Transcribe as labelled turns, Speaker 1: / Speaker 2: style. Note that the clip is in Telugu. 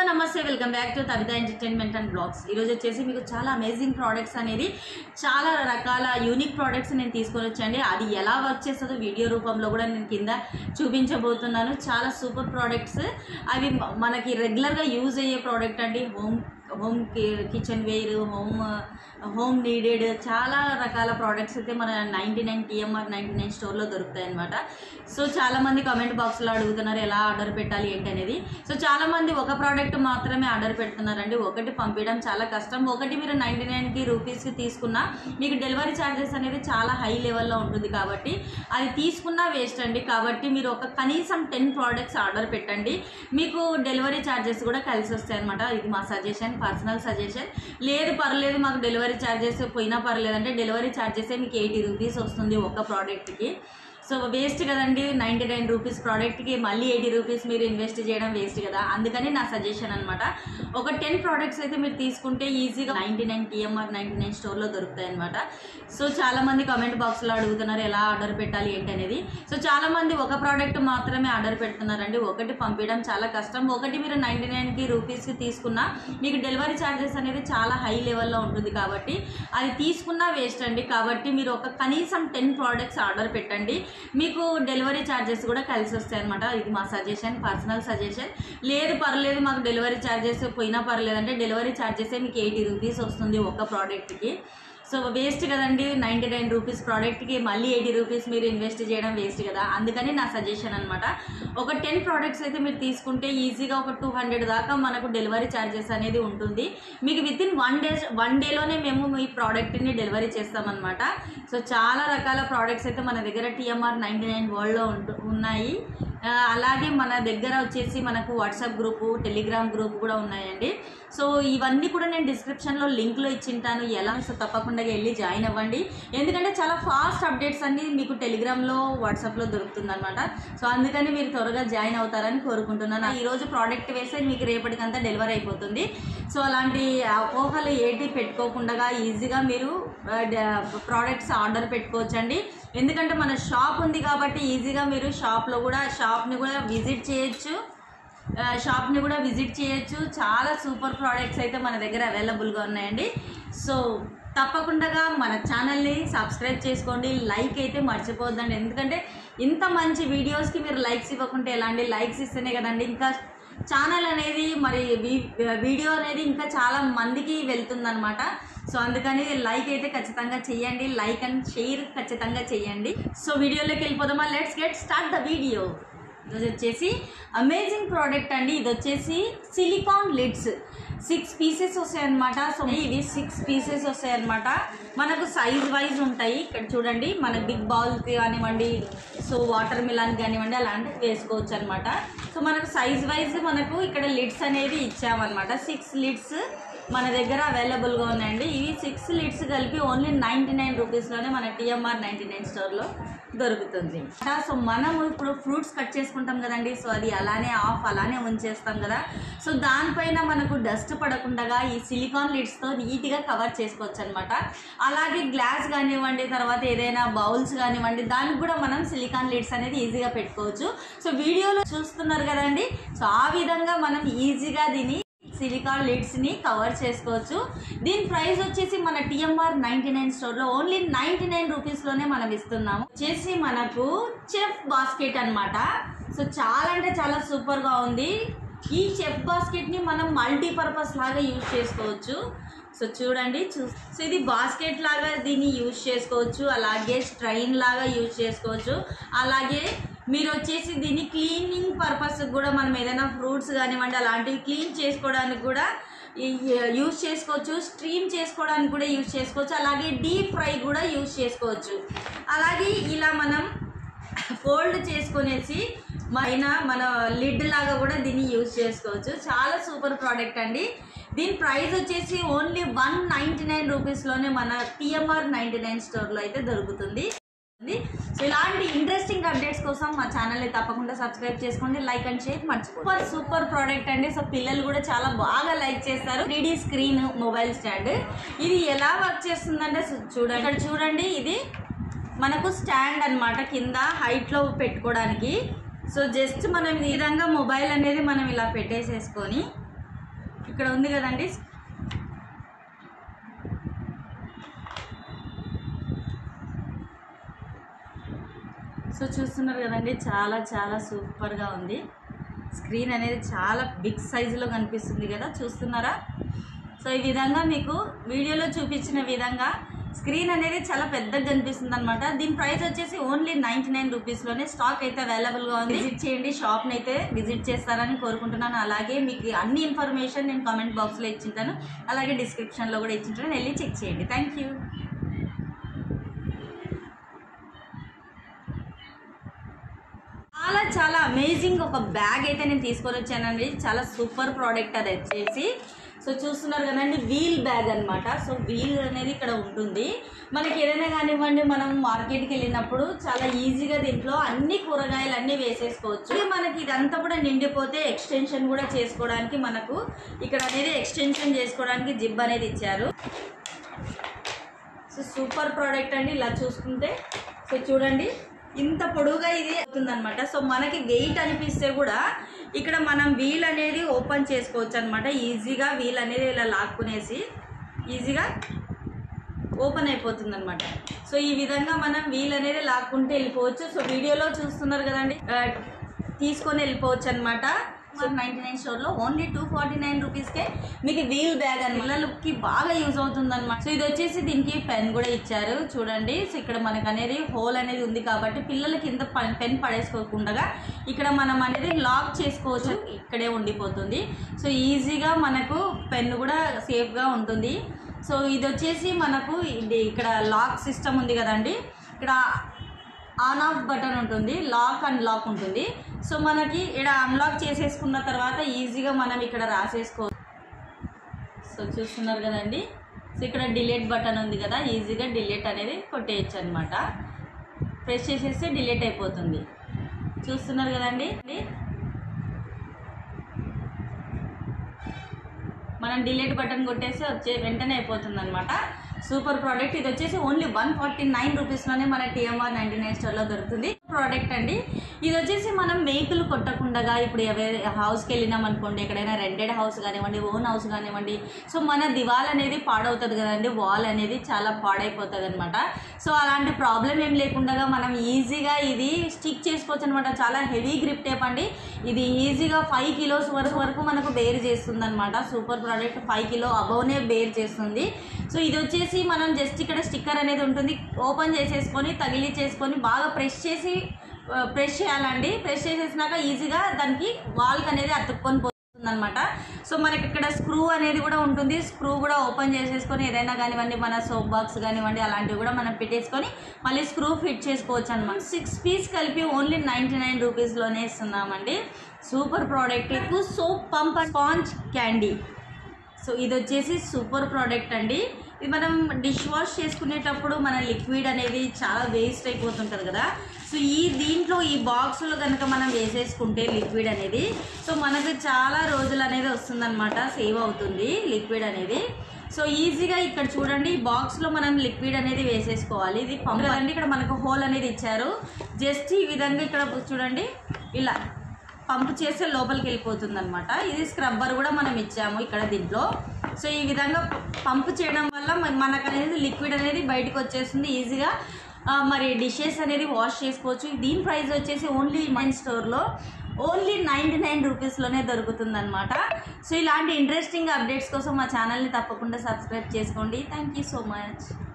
Speaker 1: నమస్తే welcome back to Tavita entertainment and blogs ఈరోజు వచ్చేసి మీకు చాలా అమేజింగ్ ప్రోడక్ట్స్ అనేది చాలా రకాల యూనిక్ ప్రోడక్ట్స్ నేను తీసుకొని వచ్చండి అది ఎలా వర్క్ చేస్తుందో వీడియో రూపంలో కూడా నేను కింద చూపించబోతున్నాను చాలా సూపర్ ప్రోడక్ట్స్ అవి మ- మనకి రెగ్యులర్గా యూజ్ అయ్యే ప్రోడక్ట్ అండి home home kitchen ware home home needed చాలా రకాల ప్రోడక్ట్స్ అయితే మన ninety nine TMR ninety nine స్టోర్లో దొరుకుతాయి అనమాట సో చాలామంది కామెంట్ బాక్స్లో అడుగుతున్నారు ఎలా ఆర్డర్ పెట్టాలి ఏంటి అనేది సో చాలామంది ఒక ప్రోడక్ట్ మాత్రమే ఆర్డర్ పెడుతున్నారండి ఒకటి పంపించడం చాలా కష్టం ఒకటి మీరు నైంటీ నైన్కి రూపీస్కి తీసుకున్నా మీకు డెలివరీ ఛార్జెస్ అనేది చాలా హై లెవెల్లో ఉంటుంది కాబట్టి అది తీసుకున్నా వేస్ట్ అండి కాబట్టి మీరు ఒక కనీసం టెన్ ప్రోడక్ట్స్ ఆర్డర్ పెట్టండి మీకు డెలివరీ ఛార్జెస్ కూడా కలిసి వస్తాయి అనమాట ఇది మా సజెషన్ పర్సనల్ సజెషన్ లేదు పర్లేదు మాకు డెలివరీ ఛార్జెస్ పోయినా పర్లేదు అంటే డెలివరీ ఛార్జెసే మీకు ఎయిటీ రూపీస్ వస్తుంది ఒక ప్రోడక్ట్కి సో వేస్ట్ కదండి నైంటీ నైన్ రూపీస్ ప్రోడక్ట్కి మళ్ళీ ఎయిటీ రూపీస్ మీరు ఇన్వెస్ట్ చేయడం వేస్ట్ కదా అందుకని నా సజెషన్ అనమాట ఒక టెన్ ప్రోడక్ట్స్ అయితే మీరు తీసుకుంటే ఈజీగా ninety nine TMR ninety nine స్టోర్లో దొరుకుతాయి అనమాట సో చాలామంది కామెంట్ బాక్స్లో అడుగుతున్నారు ఎలా ఆర్డర్ పెట్టాలి ఏంటి అనేది సో చాలామంది ఒక ప్రోడక్ట్ మాత్రమే ఆర్డర్ పెడుతున్నారండి ఒకటి పంపించడం చాలా కష్టం ఒకటి మీరు నైంటీ నైన్కి రూపీస్కి తీసుకున్నా మీకు డెలివరీ ఛార్జెస్ అనేది చాలా హై లెవెల్లో ఉంటుంది కాబట్టి అది తీసుకున్నా వేస్ట్ అండి కాబట్టి మీరు ఒక కనీసం టెన్ ప్రోడక్ట్స్ ఆర్డర్ పెట్టండి మీకు డెలివరీ ఛార్జెస్ కూడా కలిసి వస్తాయి అనమాట ఇది మా సజెషన్ పర్సనల్ సజెషన్ లేదు పర్లేదు మాకు డెలివరీ ఛార్జెస్ పోయినా పర్లేదు అంటే డెలివరీ ఛార్జెసే మీకు ఎయిటీ రూపీస్ వస్తుంది ఒక ప్రోడక్ట్కి సో వేస్ట్ కదండి నైంటీ నైన్ రూపీస్ ప్రోడక్ట్కి మళ్ళీ ఎయిటీ రూపీస్ మీరు ఇన్వెస్ట్ చేయడం వేస్ట్ కదా అందుకని నా సజెషన్ అనమాట ఒక టెన్ ప్రోడక్ట్స్ అయితే మీరు తీసుకుంటే ఈజీగా ఒక టూ హండ్రెడ్ దాకా మనకు డెలివరీ ఛార్జెస్ అనేది ఉంటుంది మీకు within one day one డేలోనే మేము మీ ప్రోడక్ట్ని డెలివరీ చేస్తామన్నమాట సో చాలా రకాల ప్రోడక్ట్స్ అయితే మన దగ్గర టీఎంఆర్ నైంటీ నైన్ వరల్డ్లో ఉంటు ఉన్నాయి ఆ, అలాగే మన దగ్గర వచ్చేసి మనకు వాట్సాప్ గ్రూపు టెలిగ్రామ్ గ్రూప్ కూడా ఉన్నాయండి సో ఇవన్నీ కూడా నేను డిస్క్రిప్షన్లో లింక్లో ఇచ్చింటాను ఎలా సో తప్పకుండా వెళ్ళి జాయిన్ అవ్వండి ఎందుకంటే చాలా ఫాస్ట్ అప్డేట్స్ అన్ని మీకు టెలిగ్రామ్లో వాట్సాప్లో దొరుకుతుంది అనమాట సో అందుకని మీరు త్వరగా జాయిన్ అవుతారని కోరుకుంటున్నాను ఈరోజు ప్రోడక్ట్ వేస్తే మీకు రేపటికంతా డెలివరీ అయిపోతుంది సో అలాంటి అపోహలు ఏంటి పెట్టుకోకుండా ఈజీగా మీరు ప్రోడక్ట్స్ ఆర్డర్ పెట్టుకోవచ్చండి ఎందుకంటే మన షాప్ ఉంది కాబట్టి ఈజీగా మీరు షాప్లో కూడా షాప్ని కూడా విజిట్ చేయొచ్చు ఆ, షాప్ని కూడా విజిట్ చేయొచ్చు చాలా సూపర్ ప్రోడక్ట్స్ అయితే మన దగ్గర అవైలబుల్గా ఉన్నాయండి సో తప్పకుండా మన ఛానల్ని సబ్స్క్రైబ్ చేసుకోండి లైక్ అయితే మర్చిపోద్దండి ఎందుకంటే ఇంత మంచి వీడియోస్కి మీరు లైక్స్ ఇవ్వకుంటే ఎలా అండి లైక్స్ ఇస్తేనే కదండి ఇంకా ఛానల్ అనేది మరి వీ- వీడియో అనేది ఇంకా చాలా మందికి వెళ్తుందనమాట సో అందుకని లైక్ అయితే ఖచ్చితంగా చేయండి లైక్ అండ్ షేర్ ఖచ్చితంగా చేయండి సో వీడియోలోకి వెళ్ళిపోదామా let's get start the video ఇది వచ్చేసి అమేజింగ్ ప్రోడక్ట్ అండి ఇది వచ్చేసి సిలికాన్ లిడ్స్ సిక్స్ పీసెస్ వస్తాయి అనమాట సో ఇవి సిక్స్ పీసెస్ వస్తాయి అనమాట మనకు సైజ్ వైజ్ ఉంటాయి ఇక్కడ చూడండి మన బిగ్ బౌల్ కానివ్వండి సో వాటర్ మిలాన్ కానివ్వండి అలాంటివి వేసుకోవచ్చు అనమాట సో మనకు సైజ్ వైజ్ మనకు ఇక్కడ లిడ్స్ అనేది ఇచ్చామన్నమాట సిక్స్ లిడ్స్ మన దగ్గర అవైలబుల్గా ఉన్నాయండి ఇవి సిక్స్ లిడ్స్ కలిపి ఓన్లీ నైంటీ నైన్ రూపీస్లోనే మన టీఎంఆర్ నైంటీ నైన్ స్టోర్లో దొరుకుతుంది సో మనము ఇప్పుడు ఫ్రూట్స్ కట్ చేసుకుంటాం కదండి సో అది అలానే ఆఫ్ అలానే ఉంచేస్తాం కదా సో దానిపైన మనకు డస్ట్ పడకుండా ఈ సిలికాన్ లిడ్స్తో నీట్గా కవర్ చేసుకోవచ్చు అనమాట అలాగే గ్లాస్ కానివ్వండి తర్వాత ఏదైనా బౌల్స్ కానివ్వండి దానికి కూడా మనం సిలికాన్ లిడ్స్ అనేది ఈజీగా పెట్టుకోవచ్చు సో వీడియోలో చూస్తున్నారు కదండి సో ఆ విధంగా మనం ఈజీగా దీన్ని సిలికాన్ లిడ్స్ని కవర్ చేసుకోవచ్చు దీని ప్రైస్ వచ్చేసి మన టిఎంఆర్ నైంటీ నైన్ స్టోర్లో ఓన్లీ నైంటీ నైన్ రూపీస్లోనే మనం ఇస్తున్నాము వచ్చేసి మనకు చెఫ్ బాస్కెట్ అన్నమాట సో చాలా అంటే చాలా సూపర్గా ఉంది ఈ చెఫ్ బాస్కెట్ని మనం మల్టీపర్పస్ లాగా యూజ్ చేసుకోవచ్చు సో చూడండి చూ సో ఇది బాస్కెట్ లాగా దీన్ని యూజ్ చేసుకోవచ్చు అలాగే స్ట్రైన్ లాగా యూజ్ చేసుకోవచ్చు అలాగే మీరు వచ్చేసి దీన్ని క్లీనింగ్ పర్పస్ కూడా మనం ఏదైనా ఫ్రూట్స్ కానివ్వండి అలాంటివి క్లీన్ చేసుకోవడానికి కూడా యూజ్ చేసుకోవచ్చు స్ట్రీమ్ చేసుకోవడానికి కూడా యూజ్ చేసుకోవచ్చు అలాగే డీప్ ఫ్రై కూడా యూజ్ చేసుకోవచ్చు అలాగే ఇలా మనం ఫోల్డ్ చేసుకునేసి పైన మన లిడ్ లాగా కూడా దీన్ని యూజ్ చేసుకోవచ్చు చాలా సూపర్ ప్రోడక్ట్ అండి దీని ప్రైస్ వచ్చేసి ఓన్లీ వన్ నైంటీ నైన్ రూపీస్లోనే మన టిఎంఆర్ నైంటీ నైన్ స్టోర్లో అయితే దొరుకుతుంది సో ఇలాంటి ఇంట్రెస్టింగ్ అప్డేట్స్ కోసం మా ఛానల్ని తప్పకుండా సబ్స్క్రైబ్ చేసుకోండి లైక్ అండ్ షేర్ మర్చిపో సూపర్ సూపర్ ప్రోడక్ట్ అండి సో పిల్లలు కూడా చాలా బాగా లైక్ చేస్తారు త్రీ స్క్రీన్ మొబైల్ స్టాండ్ ఇది ఎలా వర్క్ చేస్తుందంటే చూ- చూడండి ఇక్కడ చూడండి ఇది మనకు స్టాండ్ అన్నమాట కింద హైట్లో పెట్టుకోవడానికి సో జస్ట్ మనం ఈ విధంగా మొబైల్ అనేది మనం ఇలా పెట్టేసేసుకొని ఇక్కడ ఉంది కదండి సో చూస్తున్నారు కదండి చాలా చాలా సూపర్గా ఉంది స్క్రీన్ అనేది చాలా బిగ్ సైజులో కనిపిస్తుంది కదా చూస్తున్నారా సో ఈ విధంగా మీకు వీడియోలో చూపించిన విధంగా స్క్రీన్ అనేది చాలా పెద్దగా కనిపిస్తుంది అనమాట దీని ప్రైస్ వచ్చేసి ఓన్లీ నైంటీ నైన్ రూపీస్లోనే స్టాక్ అయితే అవైలబుల్గా ఉంది విజిట్ చేయండి షాప్ని అయితే విజిట్ చేస్తారని కోరుకుంటున్నాను అలాగే మీకు అన్ని ఇన్ఫర్మేషన్ నేను కామెంట్ బాక్స్లో ఇచ్చింటాను అలాగే డిస్క్రిప్షన్లో కూడా ఇచ్చింటాను వెళ్ళి చెక్ చేయండి థ్యాంక్ యూ చాలా చాలా అమేజింగ్ ఒక బ్యాగ్ అయితే నేను తీసుకొని వచ్చానండి చాలా సూపర్ ప్రోడక్ట్ అది వచ్చేసి సో చూస్తున్నారు కదండి వీల్ బ్యాగ్ అన్నమాట సో వీల్ అనేది ఇక్కడ ఉంటుంది మనకి ఏదైనా కానివ్వండి మనం మార్కెట్కి వెళ్ళినప్పుడు చాలా ఈజీగా దీంట్లో అన్ని కూరగాయలు అన్నీ వేసేసుకోవచ్చు ఇది మనకి ఇదంతా కూడా నిండిపోతే ఎక్స్టెన్షన్ కూడా చేసుకోవడానికి మనకు ఇక్కడ అనేది ఎక్స్టెన్షన్ చేసుకోవడానికి జిబ్ అనేది ఇచ్చారు సో సూపర్ ప్రోడక్ట్ అండి ఇలా చూసుకుంటే సో చూడండి ఇంత పొడువుగా ఇది అవుతుందన్నమాట సో మనకి వెయిట్ అనిపిస్తే కూడా ఇక్కడ మనం వీల్ అనేది ఓపెన్ చేసుకోవచ్చు అనమాట ఈజీగా వీల్ అనేది ఇలా లాక్కునేసి ఈజీగా ఓపెన్ అయిపోతుంది అనమాట సో ఈ విధంగా మనం వీల్ అనేది లాక్కుంటే వెళ్ళిపోవచ్చు సో వీడియోలో చూస్తున్నారు కదండి ఆ, తీసుకొని వెళ్ళిపోవచ్చు అనమాట నైన్టీ నైన్ స్టోర్లో ఓన్లీ టూ ఫార్టీ నైన్ రూపీస్కే మీకు వీల్ బ్యాగ్ అని పిల్లలకి బాగా యూజ్ అవుతుంది అనమాట సో ఇది వచ్చేసి దీనికి పెన్ కూడా ఇచ్చారు చూడండి సో ఇక్కడ మనకు అనేది హోల్ అనేది ఉంది కాబట్టి పిల్లల కింద పెన్ పడేసుకోకుండా ఇక్కడ మనం అనేది లాక్ చేసుకోవచ్చు ఇక్కడే ఉండిపోతుంది సో ఈజీగా మనకు పెన్ కూడా సేఫ్గా ఉంటుంది సో ఇది వచ్చేసి మనకు ఇది ఇక్కడ లాక్ సిస్టమ్ ఉంది కదండి ఇక్కడ ఆన్ ఆఫ్ బటన్ ఉంటుంది లాక్ అండ్ లాక్ ఉంటుంది సో మనకి ఇక్కడ అన్లాక్ చేసేసుకున్న తర్వాత ఈజీగా మనం ఇక్కడ రాసేసుకో సో చూస్తున్నారు కదండి సో ఇక్కడ డిలీట్ బటన్ ఉంది కదా ఈజీగా డిలీట్ అనేది కొట్టేయచ్చు అనమాట ప్రెస్ చేసేస్తే డిలీట్ అయిపోతుంది చూస్తున్నారు కదండి మనం డిలీట్ బటన్ కొట్టేసి వచ్చే వెంటనే అయిపోతుంది అనమాట సూపర్ ప్రోడక్ట్ ఇది వచ్చేసి ఓన్లీ వన్ ఫార్టీ నైన్ రూపీస్లోనే మన టీఎంఆర్ నైంటీ నైన్ స్టోర్లో దొరుకుతుంది ప్రోడక్ట్ అండి ఇది వచ్చేసి మనం మేకులు కొట్టకుండా ఇప్పుడు ఎవరి హౌస్కి వెళ్ళినాం అనుకోండి ఎక్కడైనా రెంటెడ్ హౌస్ కానివ్వండి ఓన్ హౌస్ కానివ్వండి సో మన దివాల్ అనేది పాడవుతుంది కదండి వాల్ అనేది చాలా పాడైపోతుంది అనమాట సో అలాంటి ప్రాబ్లం ఏం లేకుండా మనం ఈజీగా ఇది స్టిక్ చేసుకోవచ్చు అనమాట చాలా హెవీ గ్రిప్ టేప్ అండి ఇది ఈజీగా ఫైవ్ కిలోస్ వరకు వరకు మనకు బేర్ చేస్తుంది అనమాట సూపర్ ప్రోడక్ట్ ఫైవ్ కిలో అబౌనే బేర్ చేస్తుంది సో ఇది వచ్చేసి మనం జస్ట్ ఇక్కడ స్టిక్కర్ అనేది ఉంటుంది ఓపెన్ చేసేసుకొని తగిలి చేసుకొని బాగా ప్రెస్ చేసి ప్రెస్ చేయాలండి ప్రెస్ చేసేసినాక ఈజీగా దానికి వాల్కి అనేది అతుక్కొని పోతుంది అనమాట సో మనకి ఇక్కడ స్క్రూ అనేది కూడా ఉంటుంది స్క్రూ కూడా ఓపెన్ చేసేసుకొని ఏదైనా కానివ్వండి మన సోప్ బాక్స్ కానివ్వండి అలాంటివి కూడా మనం పెట్టేసుకొని మళ్ళీ స్క్రూ ఫిట్ చేసుకోవచ్చు అనమాట సిక్స్ పీస్ కలిపి ఓన్లీ నైంటీ నైన్ రూపీస్లోనే ఇస్తున్నామండి సూపర్ ప్రోడక్ట్ ఎక్కువ soap pump sponge candy so ఇది వచ్చేసి సూపర్ ప్రోడక్ట్ అండి ఇది మనం డిష్ వాష్ చేసుకునేటప్పుడు మన లిక్విడ్ అనేది చాలా వేస్ట్ అయిపోతుంటుంది కదా సో ఈ దీంట్లో ఈ బాక్స్లో కనుక మనం వేసేసుకుంటే లిక్విడ్ అనేది సో మనకు చాలా రోజులు అనేది వస్తుందన్నమాట సేవ్ అవుతుంది లిక్విడ్ అనేది సో ఈజీగా ఇక్కడ చూడండి ఈ బాక్స్లో మనం లిక్విడ్ అనేది వేసేసుకోవాలి ఇది పంప్ కదండి ఇక్కడ మనకు హోల్ అనేది ఇచ్చారు జస్ట్ ఈ విధంగా ఇక్కడ చూడండి ఇలా పంప్ చేస్తే లోపలికి వెళ్ళిపోతుంది అనమాట ఇది స్క్రబ్బర్ కూడా మనం ఇచ్చాము ఇక్కడ దీంట్లో సో ఈ విధంగా పంప్ చేయడం వల్ల మ- మనకు అనేది లిక్విడ్ అనేది బయటకు వచ్చేస్తుంది ఈజీగా ఆ, మరి డిషెస్ అనేది వాష్ చేసుకోవచ్చు దీని ప్రైస్ వచ్చేసి ఓన్లీ నైన్ స్టోర్లో ఓన్లీ నైంటీ నైన్ రూపీస్లోనే దొరుకుతుంది అనమాట సో ఇలాంటి ఇంట్రెస్టింగ్ అప్డేట్స్ కోసం మా ఛానల్ని తప్పకుండా సబ్స్క్రైబ్ చేసుకోండి థ్యాంక్ యూ సో మచ్